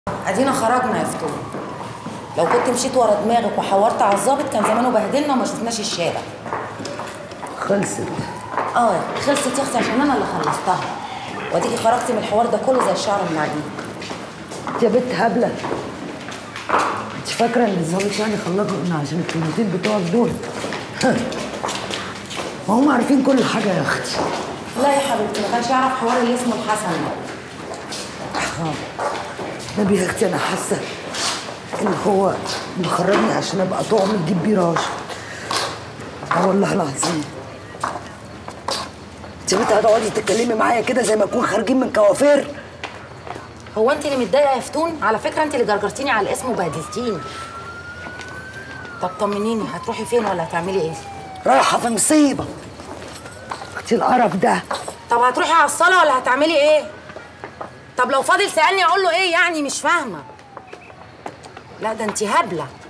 ادينا خرجنا يا فتون لو كنت مشيت ورا دماغك وحورت على الظابط كان زمانه بهدلنا وما شفناش الشارع خلصت اه خلصت يا اختي عشان انا اللي خلصتها واديكي خرجتي من الحوار ده كله زي الشعر من العجين انت يا بنت هبله انت فاكره ان الظابط يعني خلقنا عشان الكلمتين بتوعك دول ما هم عارفين كل حاجه يا اختي لا يا حبيبتي ما كانش يعرف حوار اللي اسمه الحسن ده نبي يا اختي انا حاسه ان هو مخرجني عشان ابقى طعم تجيب بيه راشد اه والله العظيم انت بنت هتقعدي تتكلمي معايا كده زي ما نكون خارجين من كوافير هو انت اللي متضايقه يا فتون على فكره انت اللي جرجرتيني على الاسم وبهدلتيني طب طمنيني هتروحي فين ولا هتعملي ايه رايحه في مصيبه اختي القرف ده طب هتروحي على الصلاه ولا هتعملي ايه طب لو فاضل سالني اقول له ايه يعني مش فاهمه لا ده انت هبله